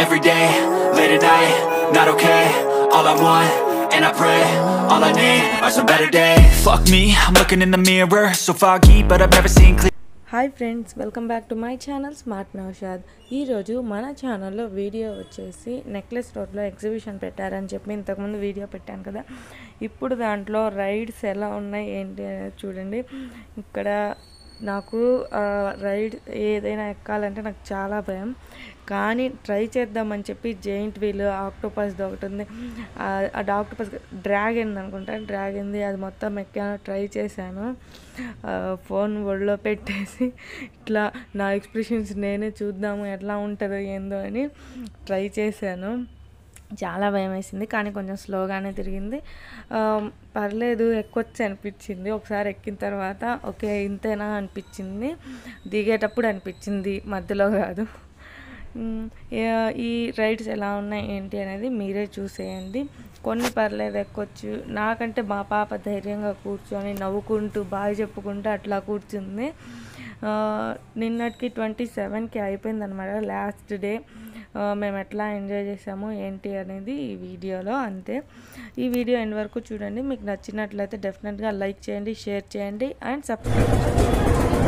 every day, late at night, not okay. All I want, and I pray, all I need are some better days. Fuck me, I'm looking in the mirror, so foggy, but I've never seen clear. Hi friends welcome back to my channel smart Naushad ఈరోజు మన ఛానల్లో video వచ్చేసి necklace రోడ్లో exhibition పెట్టారని చెప్పి ఇంతకుముందు video పెట్టాను కదా ఇప్పుడు దాంట్లో రైడ్స్ ఎలా ఉన్నాయి ఏంటి అనేది చూడండి ఇక్కడ నాకు ఆ, రైడ్ ఏదైనా ఎక్కాలంటే నాకు చాలా భయం కానీ ట్రై చేద్దామని చెప్పి జెయింట్ వీల్ ఆక్టోపస్ ఒకటి ఉంది ఆ- ఆ ఆక్టోపస్ డ్రాగన్ అనుకుంటా డ్రాగన్ది అది మొత్తం ఎక్కాను ట్రై చేశాను ఆ, ఫోన్ ఒళ్ళో పెట్టేసి ఇట్లా నా ఎక్స్ప్రెషన్స్ నేనే చూద్దాము ఎట్లా ఉంటుందో ఏందో అని ట్రై చేశాను చాలా భయం వేసింది కానీ కొంచెం స్లోగానే తిరిగింది ఆ, పర్లేదు ఎక్కొచ్చి అనిపించింది ఒకసారి ఎక్కిన తర్వాత ఓకే ఇంతేనా అనిపించింది దిగేటప్పుడు అనిపించింది మధ్యలో కాదు మ్, ఏ- ఈ రైడ్స్ ఎలా ఉన్నాయి ఏంటి అనేది మీరే చూసేయండి కొన్ని పర్లేదు ఎక్కొచ్చు నాకంటే మా పాప ధైర్యంగా కూర్చొని నవ్వుకుంటూ బాగా చెప్పుకుంటూ అట్లా కూర్చుంది ఆ, నిన్నటికి ట్వంటీ సెవెన్కి అయిపోయింది అనమాట లాస్ట్ డే మేము ఎట్లా ఎంజాయ్ చేసాము ఏంటి అనేది ఈ వీడియోలో అంతే ఈ వీడియో ఎండ్ వరకు చూడండి మీకు నచ్చినట్లయితే డెఫినెట్గా లైక్ చేయండి షేర్ చేయండి అండ్ సబ్స్క్రైబ్